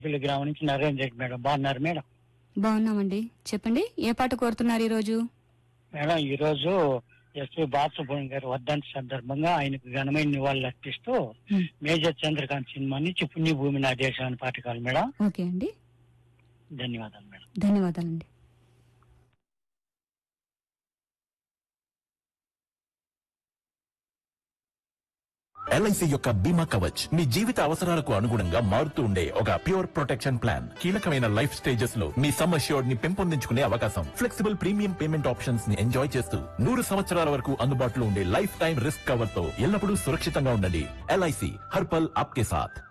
పిల్లి గ్రామం నుంచి నరేంద్ర రెడ్డి మేడం బాగున్నారు మేడం బాగున్నామండి చెప్పండి ఏ పాట కోరుతున్నారు ఈరోజు మేడం ఈ రోజు ఎస్పి బాలసుబ్రహ్మణ్యం గారి వర్ధంతి సందర్భంగా ఆయనకు ఘనమైన నివాళులు అర్పిస్తూ హ్మ్. మేజర్ చంద్రకాంత్ సినిమా నుంచి పుణ్య భూమి నా దేశం అని పాట కాదు మేడం ఓకే అండి ధన్యవాదాలు మేడం ధన్యవాదాలండి ఎల్ఐసి యొక్క బీమా కవచ్ మీ జీవిత అవసరాలకు అనుగుణంగా మారుతూ ఉండే ఒక ప్యూర్ ప్రొటెక్షన్ ప్లాన్ కీలకమైన లైఫ్ స్టేజెస్ లో మీ సమ్ అష్యూర్డ్ ని పెంపొందించుకునే అవకాశం ఫ్లెక్సిబుల్ ప్రీమియం పేమెంట్ ఆప్షన్స్ ని ఎంజాయ్ చేస్తూ నూరు సంవత్సరాల వరకు అందుబాటులో ఉండే లైఫ్ టైం రిస్క్ కవర్ తో ఎల్లప్పుడూ సురక్షితంగా ఉండండి ఎల్ఐసి హర్పల్ ఆప్కే సాథ్